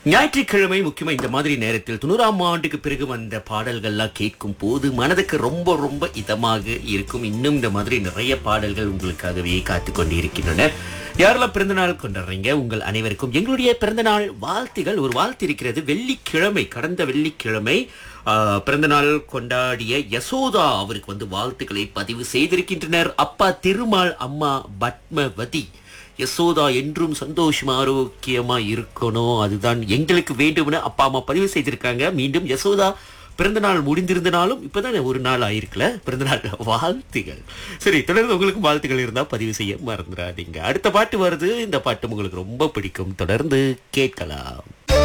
ஞாயிற்றுக்கிழமை முக்கியமா இந்த மாதிரி நேரத்தில் தொண்ணூறாம் ஆண்டுக்கு பிறகு வந்த பாடல்கள்லாம் கேட்கும் போது மனதுக்கு ரொம்ப ரொம்ப இதமாக இருக்கும் இன்னும் இந்த மாதிரி நிறைய பாடல்கள் உங்களுக்காகவே காத்து கொண்டு இருக்கின்றன யாரெல்லாம் பிறந்தநாள் கொண்டாடுறீங்க உங்கள் அனைவருக்கும் எங்களுடைய பிறந்தநாள் வாழ்த்துகள் ஒரு வாழ்த்து இருக்கிறது வெள்ளிக்கிழமை கடந்த வெள்ளிக்கிழமை ஆஹ், பிறந்தநாள் கொண்டாடிய யசோதா அவருக்கு வந்து வாழ்த்துக்களை பதிவு செய்திருக்கின்றனர் அப்பா திருமால் அம்மா பத்மவதி யசோதா என்றும் சந்தோஷமா ஆரோக்கியமா இருக்கணும் அதுதான் எங்களுக்கு வேண்டும்னு அப்பா அம்மா பதிவு செய்திருக்காங்க மீண்டும் யசோதா பிறந்த நாள் முடிந்திருந்தனாலும் இப்பதான் ஒரு நாள் ஆயிருக்குல பிறந்த நாள் வாழ்த்துகள் சரி தொடர்ந்து உங்களுக்கு வாழ்த்துகள் இருந்தா பதிவு செய்ய மறந்துடாதீங்க அடுத்த பாட்டு வருது இந்த பாட்டு உங்களுக்கு ரொம்ப பிடிக்கும் தொடர்ந்து கேட்கலாம்